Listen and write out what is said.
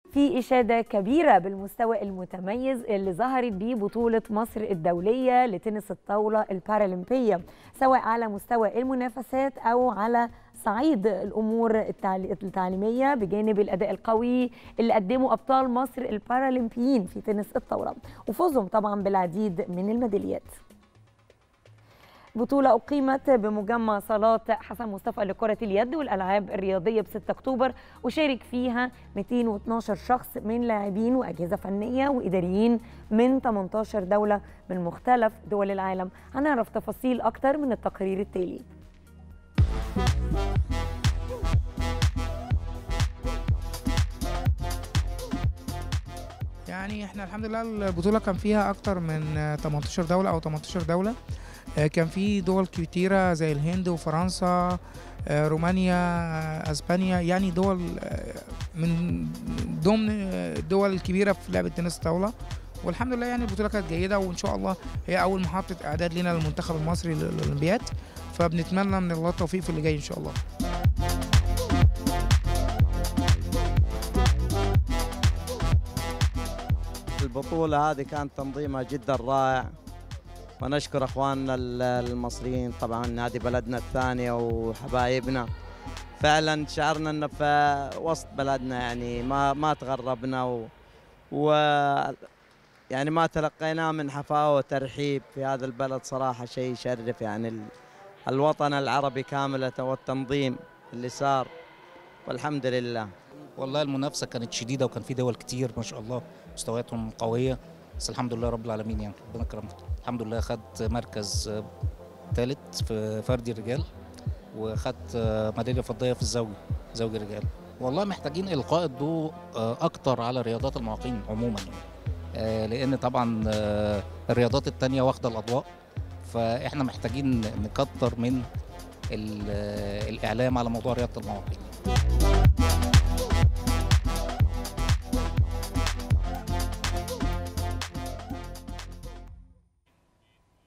في إشادة كبيرة بالمستوى المتميز اللي ظهرت بيه بطولة مصر الدولية لتنس الطاولة البارالمبية سواء على مستوى المنافسات أو على صعيد الأمور التعليمية بجانب الأداء القوي اللي قدمه أبطال مصر البارالمبيين في تنس الطاولة وفوزهم طبعا بالعديد من الميداليات بطولة أقيمت بمجمع صالات حسن مصطفى لكرة اليد والألعاب الرياضية ب 6 أكتوبر وشارك فيها 212 شخص من لاعبين وأجهزة فنية وإداريين من 18 دولة من مختلف دول العالم هنعرف تفاصيل أكتر من التقرير التالي يعني احنا الحمد لله البطولة كان فيها أكتر من 18 دولة أو 18 دولة كان في دول كتيرة زي الهند وفرنسا رومانيا اسبانيا يعني دول من ضمن الدول الكبيرة في لعبة تنس الطاولة والحمد لله يعني البطولة كانت جيدة وإن شاء الله هي أول محطة إعداد لنا للمنتخب المصري للأولمبياد فبنتمنى من الله التوفيق في اللي جاي إن شاء الله البطولة هذه كان تنظيمها جدا رائع ونشكر اخواننا المصريين طبعا هذه بلدنا الثانيه وحبايبنا فعلا شعرنا انه في وسط بلدنا يعني ما ما تغربنا و, و يعني ما تلقيناه من حفاوه وترحيب في هذا البلد صراحه شيء يشرف يعني الوطن العربي كامله والتنظيم اللي صار والحمد لله والله المنافسه كانت شديده وكان في دول كتير ما شاء الله مستوياتهم قويه بس الحمد لله رب العالمين يعني ربنا كرمنا الحمد لله خدت مركز ثالث في فردي الرجال وخدت ميداليه فضيه في الزوجي زوجي الرجال والله محتاجين القاء الضوء اكتر على رياضات المعاقين عموما لان طبعا الرياضات التانية واخده الاضواء فاحنا محتاجين نكتر من الاعلام على موضوع رياضه المعاقين